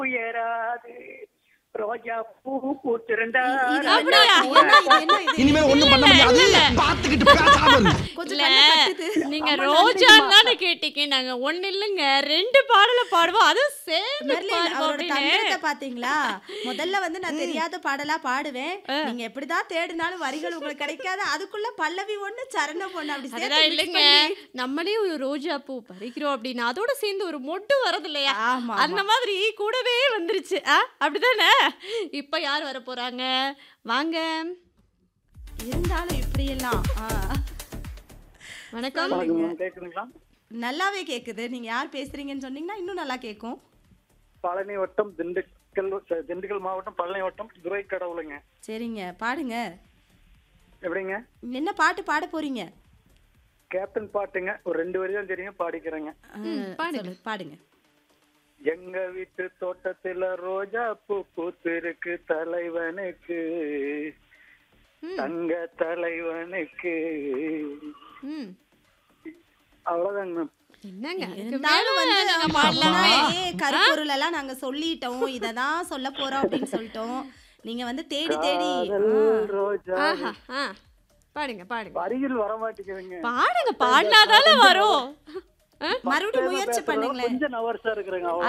உயராது ரோஜா பூ பூத்திருந்தா இது அப்படியா? என்ன இது என்ன இது இனிமே ஒண்ணும் பண்ண முடியாது பாத்துக்கிட்டு பேசாம இரு. கொஞ்சம் இல்ல, கண்ணு கட்டுது. நீங்க அம்மா, ரோஜா நன்றிம்மா. தானே கேட்டீங்க நாங்க ஒண்ணு இல்லைங்க ரெண்டு பாடல பாடுவோம் அதுவும் சேர்ந்து மெர்லின், பாடுவோம் அவரோட அப்படின்னு தந்திரத்தை பாத்தீங்களா முதல்ல வந்து நான் தெரியாத பாடலா பாடுவேன் நீங்க எப்படிதான் தேடினாலும் வரிகள் உங்களுக்கு கிடைக்காது அதுக்குள்ள பல்லவி ஒண்ணு சரணம் ஒண்ணு அப்படி சேர்த்து அதுதான் mix இல்லைங்க பண்ணி- நம்மளே ஒரு ரோஜா பூ பறிக்கிறோம் அப்படின்னா அதோட சேர்ந்து ஒரு மொட்டு வரது இல்லையா ஆமா அந்த மாதிரி கூடவே வந்துருச்சு ஆ அப்படிதானே இப்ப யார் வர போறாங்க வாங்க இருந்தாலும் இப்படி எல்லாம் ஆ. வணக்கம் வணக்கம், கேக்குதுங்களா நல்லாவே கேக்குது நீங்க யார் பேசுறீங்கன்னு சொன்னீங்கன்னா இன்னும் நல்லா கேக்கும் பழனி வட்டம் திண்டுக்கல் திண்டுக்கல் மாவட்டம் பழனி வட்டம் துரை கடவுளுங்க சரிங்க பாடுங்க எப்படிங்க என்ன பாட்டு பாட போறீங்க கேப்டன் பாட்டுங்க ஒரு ரெண்டு வரி தான் தெரியும் பாடிக்கிறேங்க ஆ, பாடுங்க. சொல்லு, பாடுங்க எங்க வீட்டு தோட்டத்துல ரோஜா பூ பூத்திருக்கு தலைவனுக்கு தங்க தலைவனுக்கு ம் அவ்வளவுதாங்க மேம் என்னங்க அதுக்கு இருந்தாலும் மேல வந்து நாங்க ஆமா, பாடலாமே முன்னாடியே கருப்பொருள் எல்லாம் நாங்க சொல்லிட்டோம் இததான் சொல்ல போறோம் அப்படின்னு சொல்லிட்டோம் நீங்க வந்து தேடி தேடி காதல் ரோஜா ஆஹா ஆ பாடுங்க பாடுங்க வரிகள் வர மாட்டேங்குதுங்க பாடுங்க பாடினாதானே வரும் மறுபடியும் முயற்சி பேசுறோம், பண்ணுங்களேன் கொஞ்சம் நவர்ஸா இருக்கிறேங்க